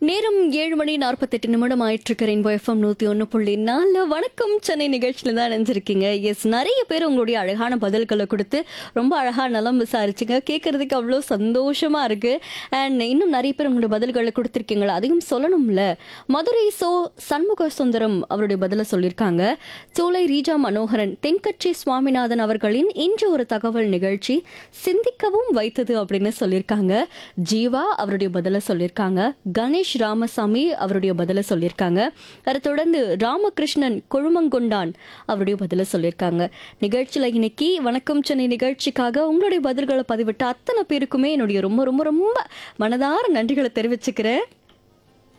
நேரம் ஏழு மணி நாற்பத்தெட்டு நிமிடம் ஆயிட்டு இருக்கு ரெயின்போ எஃப்எம் நூத்தி ஒன்று புள்ளி நாலு வணக்கம் சென்னை நிகழ்ச்சியில தான் நினைஞ்சிருக்கீங்க எஸ் நிறைய பேர் உங்களுடைய அழகான பதில்களை கொடுத்து ரொம்ப அழகா நலம் விசாரிச்சுங்க கேட்கறதுக்கு அவ்வளோ சந்தோஷமா இருக்கு அண்ட் இன்னும் நிறைய பேர் உங்களுடைய பதில்களை கொடுத்துருக்கீங்களா அதையும் சொல்லணும்ல மதுரை சோ சண்முக சுந்தரம் அவருடைய பதிலை சொல்லியிருக்காங்க சோலை ரீஜா மனோகரன் தென்கட்சி சுவாமிநாதன் அவர்களின் இன்று ஒரு தகவல் நிகழ்ச்சி சிந்திக்கவும் வைத்தது அப்படின்னு சொல்லியிருக்காங்க ஜீவா அவருடைய பதிலை சொல்லியிருக்காங்க கணேஷ் ராமசாமி அவருடைய பதிலை சொல்லியிருக்காங்க அதை தொடர்ந்து ராமகிருஷ்ணன் கொழுமங்கொண்டான் அவருடைய பதிலை சொல்லியிருக்காங்க நிகழ்ச்சியில் இன்னைக்கு வணக்கம் சென்னை நிகழ்ச்சிக்காக உங்களுடைய பதில்களை பதிவிட்ட அத்தனை பேருக்குமே என்னுடைய ரொம்ப ரொம்ப ரொம்ப மனதார நன்றிகளை தெரிவிச்சுக்கிறேன்